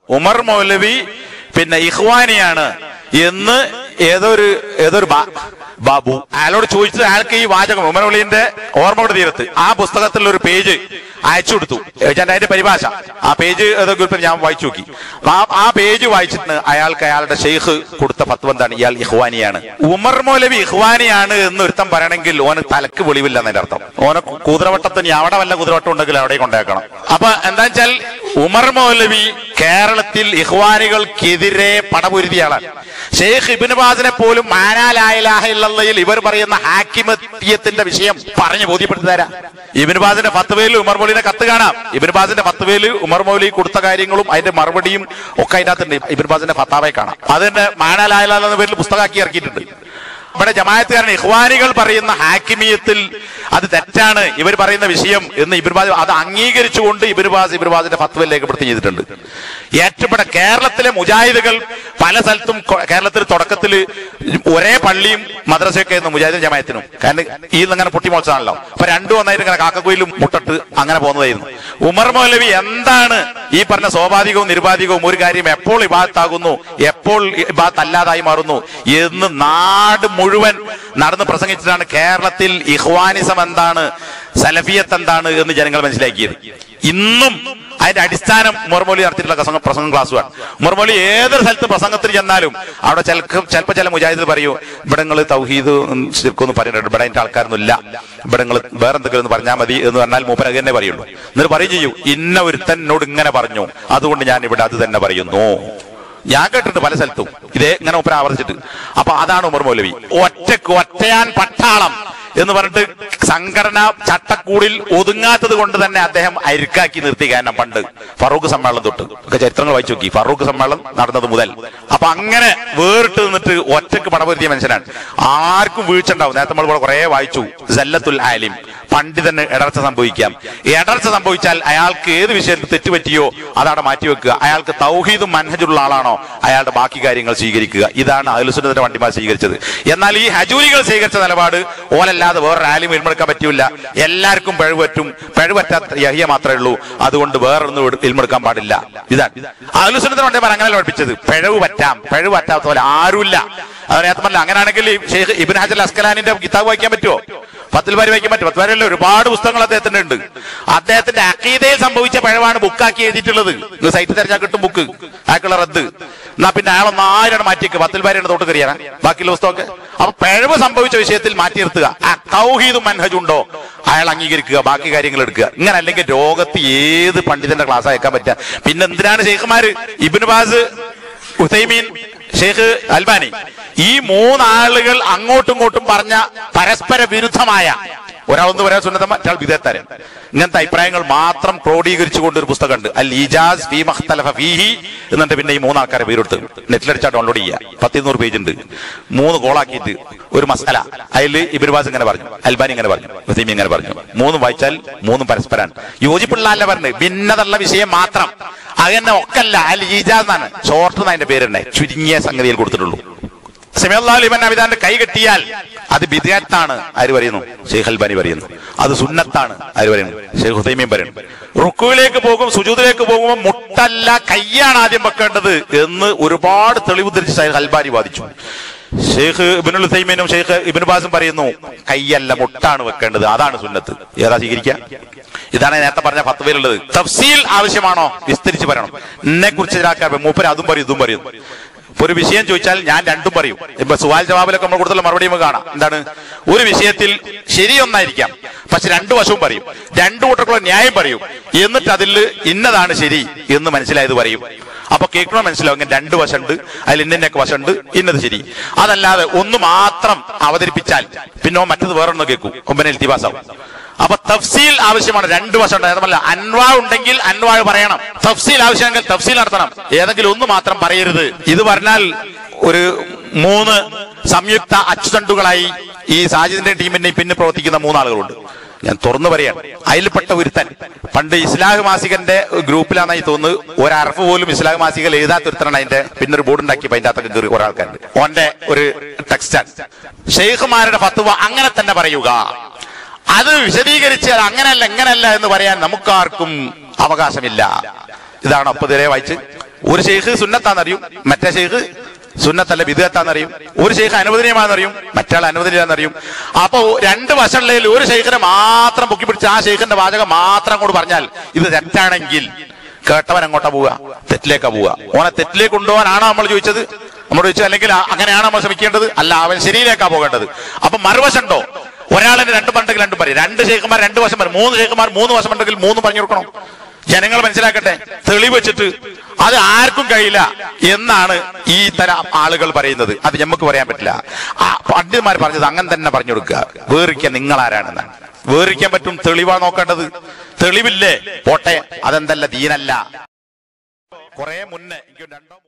ഉമർ മൗലവി പിന്നെ ഇഹ്വാനിയാണ് എന്ന് ഏതോ ഒരു ഏതോ ഒരു ബാ- ബാബു അയാളോട് ചോദിച്ചത് അയാൾക്ക് ഈ വാചകം ഉമർ മൗലിന്റെ ഓർമ്മയുടെ തീരത്ത് ആ പുസ്തകത്തിൽ ഒരു പേജ് അയച്ചു കൊടുത്തു ഞാൻ അതിന്റെ പരിഭാഷ ആ പേജ് ഏതോ ഗ്രൂപ്പിൽ ഞാൻ വായിച്ചു നോക്കി ആ ആ പേജ് വായിച്ചിട്ട് അയാൾക്ക് അയാളുടെ ഷെയ്ഖ് കൊടുത്ത ഫത്വ എന്താണ് ഇയാൾ ഇഹ്വാനിയാണ് ഉമർ മൗലവി ഇഹ്വാനിയാണ് എന്ന് ഒരുത്തം പറയണമെങ്കിൽ ഓന് തലക്ക് വെളിവില്ല എന്നതിന്റെ അർത്ഥം ഓനെ കുതിരവട്ടത്തിന് അവിടെ വല്ല കുതിരവട്ടം ഉണ്ടെങ്കിൽ അവിടെ കൊണ്ടേക്കണം അപ്പൊ എന്താ വെച്ചാൽ ഉമർ മൗലവി കേരളത്തിൽ ഇഹ്വാനികൾക്കെതിരെ പടപൊരുതിയാളാണ് ഷെയ്ഖ് ഇബിൻ ബാസിനെ പോലും മാനാലായിലാഹയിൽ ഇവർ പറയുന്ന ഹാക്കിമത്യത്തിന്റെ വിഷയം പറഞ്ഞു ബോധ്യപ്പെടുത്തി തരാം ഇബിൻ ബാസിന്റെ ഫത്വയിൽ ഉമർ മൗലിനെ കത്ത് കാണാം ഇബിൻ ബാസിന്റെ ഫത്വയിൽ ഉമർ മൗലി കൊടുത്ത കാര്യങ്ങളും അതിന്റെ മറുപടിയും ഒക്കെ അതിനകത്തുണ്ട് ഇബിൻ ബാസിന്റെ ഫത്താവെ കാണാം അതിന്റെ മാനാലായ എന്ന പേരിൽ പുസ്തകമാക്കി ഇറക്കിയിട്ടുണ്ട് ഇവിടെ ജമായത്തുകാരൻ ഇഹ്വാനികൾ പറയുന്ന ഹാക്കിമീയത്തിൽ അത് തെറ്റാണ് ഇവർ പറയുന്ന വിഷയം എന്ന് ഇബിർബാസ് അത് അംഗീകരിച്ചുകൊണ്ട് ഇബിർബാസ് ഇബിർബാസിന്റെ ഫത്വയിൽ രേഖപ്പെടുത്തി ചെയ്തിട്ടുണ്ട് ഏറ്റവും ഇവിടെ കേരളത്തിലെ മുജാഹിദുകൾ പല സ്ഥലത്തും കൊ- കേരളത്തിൽ തുടക്കത്തിൽ ഒരേ പള്ളിയും മദ്രസയൊക്കെ ആയിരുന്നു മുജാഹിദും ജമായത്തിനും കാരണം ഈ അങ്ങനെ പൊട്ടിമോച്ചാണല്ലോ അപ്പൊ രണ്ടും ഒന്നായിട്ട് ഇങ്ങനെ കാക്കക്കോയിലും മുട്ടിട്ട് അങ്ങനെ പോകുന്നതായിരുന്നു ഉമർ മൗലവി എന്താണ് ഈ പറഞ്ഞ സ്വാഭാവികവും നിരുപാധികവും ഒരു കാര്യം എപ്പോൾ ഇബാത്താകുന്നു എപ്പോൾ ഇബാത്ത് അല്ലാതായി മാറുന്നു എന്ന് നാട് മുഴുവൻ നടന്ന് പ്രസംഗിച്ചിട്ടാണ് കേരളത്തിൽ ഇഹ്വാനിസം എന്താണ് സലഫിയത്ത് എന്താണ് എന്ന് ജനങ്ങൾ മനസ്സിലാക്കിയത് ഇന്നും അതിന്റെ അടിസ്ഥാനം മുറമൊലി നടത്തിയിട്ടുള്ള പ്രസംഗ പ്രസംഗം ക്ലാസ്സുമാണ് മുറമൊലി ഏതൊരു സ്ഥലത്ത് പ്രസംഗത്തിന് ചെന്നാലും അവിടെ ചിലക്ക് ചിലപ്പോൾ ചില മുജാഹിദ് പറയൂ ഇവിടെ നിങ്ങൾ തൗഹീദ് ശരിക്കൊന്നും പറയുന്നുണ്ട് ഇവിടെ അതിന്റെ ആൾക്കാരൊന്നും ഇല്ല ഇവിടെ നിങ്ങൾ വേറെ എന്തെങ്കിലും ഒന്ന് പറഞ്ഞാൽ മതി എന്ന് പറഞ്ഞാൽ മൂപ്പൻ അത് തന്നെ പറയുള്ളൂ എന്നിട്ട് പറയും ചെയ്യൂ ഇന്ന ഒരുത്തൻ എന്നോട് ഇങ്ങനെ പറഞ്ഞു അതുകൊണ്ട് ഞാൻ ഇവിടെ അത് തന്നെ പറയുന്നു ഞാൻ കേട്ടിട്ടുണ്ട് പല സ്ഥലത്തും ഇതേ ഇങ്ങനെ ഉപ്പര ആവർത്തിച്ചിട്ട് അപ്പൊ അതാണ് ഉമർ മൗലവി ഒറ്റക്ക് ഒറ്റയാൻ പട്ടാളം എന്ന് പറഞ്ഞിട്ട് സംഘടന ചട്ടക്കൂടിൽ ഒതുങ്ങാത്തത് കൊണ്ട് തന്നെ അദ്ദേഹം അരുക്കാക്കി നിർത്തി കാരണം പണ്ട് ഫറൂഖ് സമ്മേളനം തൊട്ട് ഒക്കെ ചരിത്രങ്ങൾ വായിച്ചു നോക്കി ഫറൂഖ് സമ്മേളനം നടന്നത് മുതൽ അപ്പൊ അങ്ങനെ വേറിട്ട് നിന്നിട്ട് ഒറ്റക്ക് പടപൊരുത്തിയ മനുഷ്യനാണ് ആർക്കും വീഴ്ച ഉണ്ടാവും നേരത്തെ നമ്മൾ ഇവിടെ കുറെ വായിച്ചു സല്ലത്തുൽ ആലിം പണ്ഡിതന് ഇടർച്ച സംഭവിക്കാം ഇടർച്ച സംഭവിച്ചാൽ അയാൾക്ക് ഏത് വിഷയത്തിൽ തെറ്റുപറ്റിയോ അതവിടെ മാറ്റിവെക്കുക അയാൾക്ക് തൗഹീദും മൻഹജുള്ള ആളാണോ അയാളുടെ ബാക്കി കാര്യങ്ങൾ സ്വീകരിക്കുക ഇതാണ് അഹ്ലുസുന്നത്തിന്റെ വണ്ടിമാർ സ്വീകരിച്ചത് എന്നാൽ ഈ ഹജൂരികൾ സ്വീകരിച്ച നിലപാട് ഓലല്ലാതെ വേറൊരു ആലിം ഇൽമെടുക്കാൻ പറ്റൂല എല്ലാവർക്കും പിഴവുപറ്റും പിഴവുപറ്റാത്ത യഹിയ മാത്രമേ ഉള്ളൂ അതുകൊണ്ട് വേറൊന്നും ഇട് ഇൽമെടുക്കാൻ പാടില്ല ഇതാണ് അഹ്ലുസുന്നത്തിന്റെ വണ്ടിമാർ അങ്ങനെ പഠിപ്പിച്ചത് പിഴവ് പറ്റാം പിഴവ് പറ്റാത്ത പോലെ ആരുമില്ല അതിനകത്തല്ല അങ്ങനെയാണെങ്കിൽ ഈ ഷെയ്ഖ് ഇബിൻ ഹജൽ അസ്കലാനിന്റെ കിതാബ് വായിക്കാൻ പറ്റുമോ പത്തിൽ വരി വായിക്കാൻ പറ്റും പത്ത് വരല്ല ഒരുപാട് പുസ്തകങ്ങൾ അദ്ദേഹത്തിന്റെ ഉണ്ട് അദ്ദേഹത്തിന്റെ അക്കീതയിൽ സംഭവിച്ച പഴവാണ് ബുക്കാക്കി എഴുതിയിട്ടുള്ളത് നിങ്ങൾ സൈറ്റ് തെരഞ്ഞാൽ കിട്ടും ബുക്ക് അയാൾക്കുള്ള റദ്ദ് എന്നാ പിന്നെ അയാളൊന്ന് ആയിരം മാറ്റിക്ക് പത്തിൽ വരെയാണ് തൊട്ട് കയറിയാണ് ബാക്കിയുള്ള പുസ്തകമൊക്കെ അപ്പൊ പിഴവ് സംഭവിച്ച വിഷയത്തിൽ മാറ്റി നിർത്തുക ആ തൗഹീദും മനഹജുണ്ടോ അയാൾ അംഗീകരിക്കുക ബാക്കി കാര്യങ്ങൾ എടുക്കുക ഇങ്ങനെ അല്ലെങ്കിൽ ലോകത്ത് ഏത് പണ്ഡിതന്റെ ക്ലാസ് അയക്കാൻ പറ്റുക പിന്നെ എന്തിനാണ് ഷെയ്ഖുമാര് Ibn Baz Uthaymeen Sheikh Albani ഈ മൂന്നാളുകൾ അങ്ങോട്ടും ഇങ്ങോട്ടും പറഞ്ഞ പരസ്പര വിരുദ്ധമായ ഒരാളൊന്ന് പറയാൻ സുന്നതം മറ്റാൾ വിധേയത്തരൻ ഇങ്ങനത്തെ അഭിപ്രായങ്ങൾ മാത്രം ക്രോഡീകരിച്ചുകൊണ്ട് ഒരു പുസ്തകമുണ്ട് അൽ ഇജാസ് ഫീ മഖ്തലഫ ഫീഹി എന്നിട്ട് പിന്നെ ഈ മൂന്നാൾക്കാരെ പേരെടുത്ത് നെറ്റിലടിച്ചാൽ ഡൗൺലോഡ് ചെയ്യുക പത്തിരുന്നൂറ് പേജ് ഉണ്ട് മൂന്ന് കോളാക്കിയിട്ട് ഒരു മസാല അതിൽ ഇബിർബാസ് ഇങ്ങനെ പറഞ്ഞു അൽബാനി ഇങ്ങനെ പറഞ്ഞു വസീമി ഇങ്ങനെ പറഞ്ഞു മൂന്നും വായിച്ചാൽ മൂന്നും പരസ്പരാണ് യോജിപ്പുള്ള അല്ല പറഞ്ഞു ഭിന്നതയുള്ള വിഷയം മാത്രം അങ്ങനെ ഒക്കല്ല അൽ ഈജാസ് എന്നാണ് ഷോർട്ട് എന്നതിന്റെ പേര് തന്നെ ചുരുങ്ങിയ സംഗതിയിൽ കൊടുത്തിട്ടുള്ളൂ സെമിയല്ലാലിബൻ അബിദാന്റെ കൈ കെട്ടിയാൽ അത് ബിദാത്താണ് ആര് പറയുന്നു ഷെയ്ഖ് അൽബാനി പറയുന്നു അത് സുന്നത്താണ് ആര് പറയുന്നു ഷെയ്ഖ് ഹുസൈമീൻ പറയുന്നു റുക്കുവിലേക്ക് പോകും സുജൂദിലേക്ക് പോകുമ്പോൾ മുട്ടല്ല കയ്യാണ് ആദ്യം വെക്കേണ്ടത് എന്ന് ഒരുപാട് തെളിവ് ധരിച്ച് ഷെയ്ഖ് അൽബാനി വാദിച്ചു ഷെയ്ഖ് ഇബിനുൽ ഹുസൈമീനും ഷെയ്ഖ് ഇബിൻ ബാസും പറയുന്നു കയ്യല്ല മുട്ടാണ് വെക്കേണ്ടത് അതാണ് സുന്നത്ത് ഏതാ സ്വീകരിക്കുക ഇതാണ് നേരത്തെ പറഞ്ഞ ഫത്വയിലുള്ളത് തഫ്സീൽ ആവശ്യമാണോ വിസ്തരിച്ച് പറയണം എന്നെ കുറിച്ച് മൂപ്പര് അതും പറയും ഇതും പറയും ഇപ്പൊ ഒരു വിഷയം ചോദിച്ചാൽ ഞാൻ രണ്ടും പറയും ഇപ്പൊ സുവാൽ ജവാബിലൊക്കെ നമ്മൾ കൊടുത്തുള്ള മറുപടി നമുക്ക് കാണാം എന്താണ് ഒരു വിഷയത്തിൽ ശരിയൊന്നായിരിക്കാം പക്ഷെ രണ്ടു വശവും പറയും രണ്ടു കൂട്ടർക്കുള്ള ന്യായം പറയും എന്നിട്ട് അതിൽ ഇന്നതാണ് ശരി എന്ന് മനസ്സിലായത് പറയും അപ്പൊ കേൾക്കണോ മനസ്സിലാവും ഇങ്ങനെ രണ്ട് വശമുണ്ട് അതിൽ ഇന്നൊക്കെ വശമുണ്ട് ഇന്നത് ശരി അതല്ലാതെ ഒന്ന് മാത്രം അവതരിപ്പിച്ചാൽ പിന്നെ ഓൻ മറ്റത് വേറൊന്ന് കേൾക്കും ഒമ്പനെ എൽത്തിവാസാവും അപ്പൊ തഫ്സീൽ ആവശ്യമാണ് രണ്ട് വശമുണ്ട് അതല്ല അൻവാ ഉണ്ടെങ്കിൽ അൻവാഴ് പറയണം തഫ്സീൽ ആവശ്യമെങ്കിൽ തഫ്സീൽ നടത്തണം ഏതെങ്കിലും ഒന്ന് മാത്രം പറയരുത് ഇത് പറഞ്ഞാൽ ഒരു മൂന്ന് സംയുക്ത അച്ചുതണ്ടുകളായി ഈ സാജിദിന്റെ ടീമിന്റെ പിന്നെ പ്രവർത്തിക്കുന്ന മൂന്നാളുകളുണ്ട് ഞാൻ തുറന്നു പറയാണ് അതിൽപ്പെട്ട ഒരുത്തൻ പണ്ട് ഇസ്ലാഹ് മാസികന്റെ ഗ്രൂപ്പിലാണെന്നായി തോന്നുന്നു ഒരർഫ് പോലും ഇസ്ലാഹ് മാസികയിൽ എഴുതാത്ത ഒരുത്തനാണ് അതിന്റെ പിന്നെ ഒരു ബോർഡ് ഉണ്ടാക്കിയപ്പോ അതിന്റെ അകത്തൊക്കെ കയറി കുറെ ആൾക്കാരുണ്ട് ഓന്റെ ഒരു ടെക്സ്റ്റാണ് ഷെയ്ഖുമാരുടെ ഫത്വ അങ്ങനെ തന്നെ പറയുക അത് വിശദീകരിച്ച് അത് അങ്ങനല്ല ഇങ്ങനല്ല എന്ന് പറയാൻ നമുക്കാർക്കും അവകാശമില്ല ഇതാണ് ഒപ്പതിരെ വായിച്ച് ഒരു ഷെയ്ഖ് സുന്നത്താന്നറിയും മറ്റേ ഷെയ്ഖ് സുന്നത്തല്ല വിധത്താന്നറിയും ഒരു ഷെയ്ഖ് അനുവദനീയമാണെന്നറിയും മറ്റാൾ അനുവദനീയാന്നറിയും അപ്പൊ രണ്ട് വശമുള്ളതിൽ ഒരു ഷെയ്ഖിനെ മാത്രം പൊക്കി പിടിച്ച് ആ ഷെയ്ഖിന്റെ വാചകം മാത്രം അങ്ങോട്ട് പറഞ്ഞാൽ ഇത് തെറ്റാണെങ്കിൽ കേട്ടവൻ അങ്ങോട്ടാ പോവുക തെറ്റിലേക്കാ പോവുക ഓനെ തെറ്റിലേക്ക് കൊണ്ടുപോകാനാണോ നമ്മൾ ചോദിച്ചത് നമ്മൾ ചോദിച്ചു അല്ലെങ്കിൽ ആ- അങ്ങനെയാണോ നമ്മൾ ശ്രമിക്കേണ്ടത് അല്ല അവൻ ശരിയിലേക്കാ പോകേണ്ടത് അപ്പൊ മറുവശമുണ്ടോ ഒരാളിന് രണ്ട് പണ്ടെങ്കിൽ രണ്ടും പറയും രണ്ട് ഷെയ്ഖുമാർ രണ്ട് വശം പറയും മൂന്ന് ഷെയ്ഖുമാർ മൂന്ന് വശം ഉണ്ടെങ്കിൽ മൂന്ന് പറഞ്ഞു കൊടുക്കണം ജനങ്ങൾ മനസ്സിലാക്കട്ടെ തെളിവ് വെച്ചിട്ട് അത് ആർക്കും കഴിയില്ല എന്നാണ് ഈ തരം ആളുകൾ പറയുന്നത് അത് നമുക്ക് പറയാൻ പറ്റില്ല ആ പണ്ഡിതന്മാർ പറഞ്ഞത് അങ്ങനെ തന്നെ പറഞ്ഞു കൊടുക്കുക വേറിക്കാൻ നിങ്ങൾ ആരാണെന്നാണ് വേറിക്കാൻ പറ്റും തെളിവാ നോക്കേണ്ടത് തെളിവില്ലേ പോട്ടെ അതെന്തല്ല ദീനല്ല കുറെ മുന്നേ എനിക്ക് രണ്ടോ